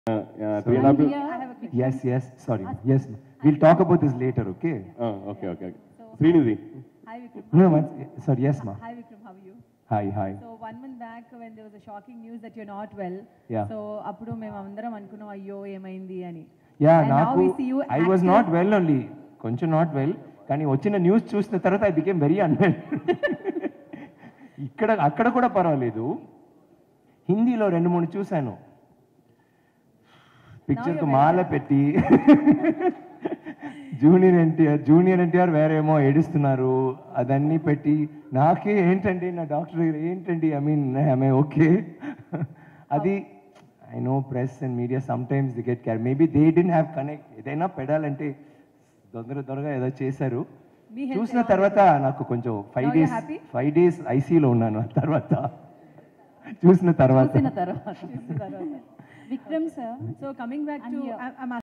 Three and half I have a quick Yes, yes, sorry. Yes, ma'am. we'll talk about this later, okay? Okay okay Srinidhi Hi Vikram. No, one, sorry, yes, ma'am. Hi Vikram, how are you? Hi, hi. So one month back when there was a shocking news that you're not well. Yeah. So అప్పుడు మేము అందరం అనుకున్నాం అయ్యో ఏమైంది అని. Yeah And now నాకు we see you I was active. Not well only కొంచెం not well కానీ వచ్చిన న్యూస్ చూసిన తర్వాత ఐ బికేమ్ వెరీ అన్వెల్ ఇక్కడ అక్కడ కూడా పర్వాలేదు హిందీలో రెండు మూడు చూశాను పిక్చర్కి you're మాల పెట్టి జూనియర్ ఎన్టీఆర్ జూనియర్ ఎన్టీఆర్ వేరేమో ఏడుస్తున్నారు అదన్నీ పెట్టి నాకే ఏంటండి నా డాక్టర్ దగ్గర ఏంటండి ఐ మీన్ ఐ ఓకే అది I know press and media sometimes the get care maybe they didn't have connect ఏదైనా పెడాలంటే తొందర త్వరగా ఏదో చేశారు మీ health చూసిన ఎలా ఉంది? తర్వాత నాకు కొంచెం five Now you're days happy? Five days ఐసీలో ఉన్నాను ఆ తర్వాత చూసిన తర్వాత చూసిన తర్వాత. చూసిన తర్వాత. Vikram sir, So coming back I'm to, here. I- I'm